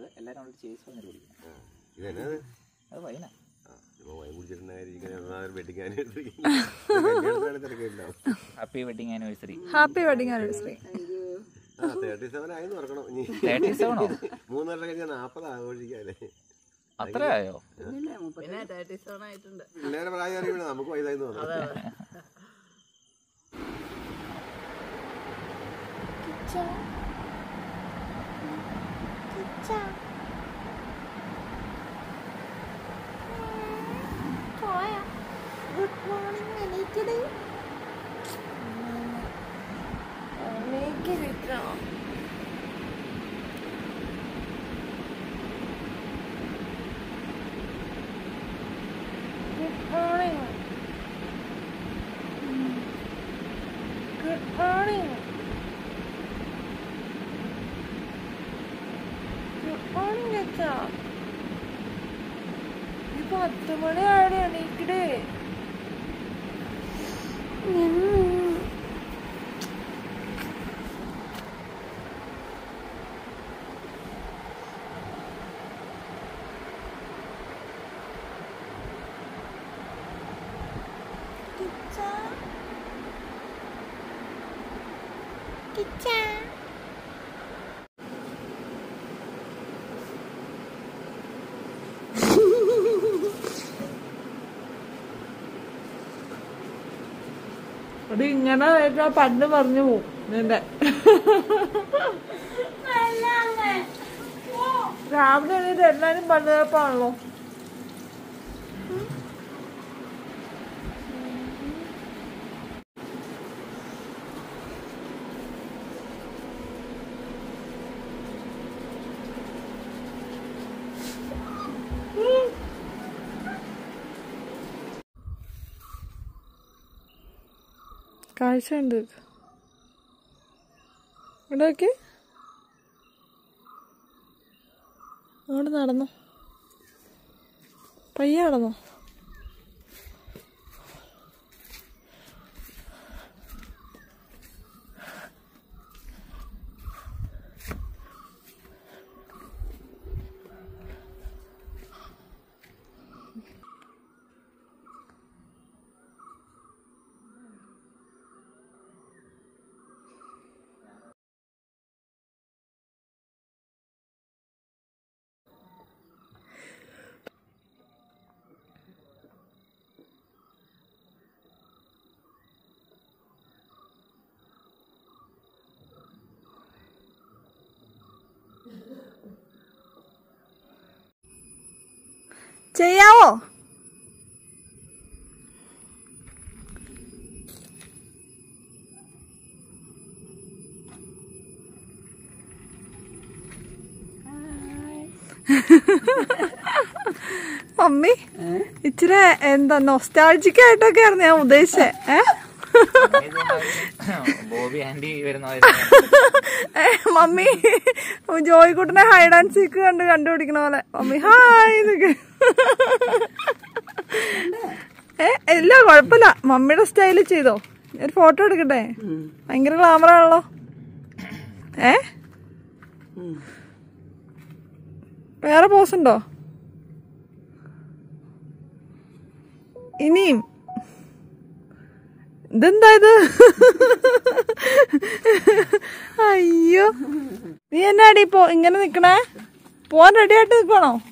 ഇത് എല്ലാരും അവിടെ ചേസ് വന്നിട്ട് കുടിക്കണം ആ, ഇതെന്നത് അത് വൈന ആ ഇപ്പൊ വൈൻ കുടിച്ചിട്ടുണ്ടായിരിക്കും ഇങ്ങനെ വെഡിങ് ആനിവേഴ്സറി തിരക്കുണ്ടാവും happy wedding anniversary happy wedding anniversary ആ തേർട്ടി സെവൻ ആയെന്ന് ഓർക്കണം ഇനി തേർട്ടി സെവനോ മൂന്ന് വർഷം കഴിഞ്ഞാൽ നാൽപ്പത് ആഘോഷിക്കാല്ലേ അത്ര ആയോ പിന്നെ തേർട്ടി സെവൻ ആയിട്ടുണ്ട് പിള്ളേരെ പ്രായം അറിയുമ്പോൾ നമുക്ക് വയതായി തോന്നുന്നു ഗുഡ് മോർണിംഗ് എണീക്കടേ good morning good morning good morning അച്ഛാ ഈ പത്ത് മണിയാടെ എണീക്കടേ അത് ഇങ്ങനെ വരുന്ന പണ്ട് പറഞ്ഞു പോവും നിന്റെ രാവിലെ എണീറ്റ് എല്ലാരും പണ്ട് കേൾപ്പാണല്ലോ കാഴ്ച ഉണ്ട് ഇവിടെ നോക്കി അങ്ങോട്ട് നടന്നു പയ്യെ നടന്നോ ചെയ്യാവോ മമ്മി ഇച്ചിരി എന്താ നൊസ്റ്റാൾജിക് ആയിട്ടൊക്കെ ആയിരുന്നു ഞാൻ ഉദ്ദേശിച്ചേ ഏ? ബോബി ആന്റി വരുന്ന ഏ, മമ്മി ജോയിക്കുട്ടനെ ഹൈഡ് ആൻഡ് സീക്ക് കണ്ട് കണ്ടുപിടിക്കണ പോലെ മമ്മി ഹായ് എന്നൊക്കെ ഏ ഇല്ല കുഴപ്പമില്ല മമ്മിയുടെ സ്റ്റൈല് ചെയ്തോ ഒരു ഫോട്ടോ എടുക്കട്ടെ ഭയങ്കര ഗ്ലാമർ ആണല്ലോ ഏ വേറെ പോസ് ഉണ്ടോ ഇനിയും ഇതെന്താ ഇത് അയ്യോ നീ എന്നാടി ഇപ്പോ ഇങ്ങനെ നിക്കണേ പോവാൻ റെഡി ആയിട്ട് നിക്കണോ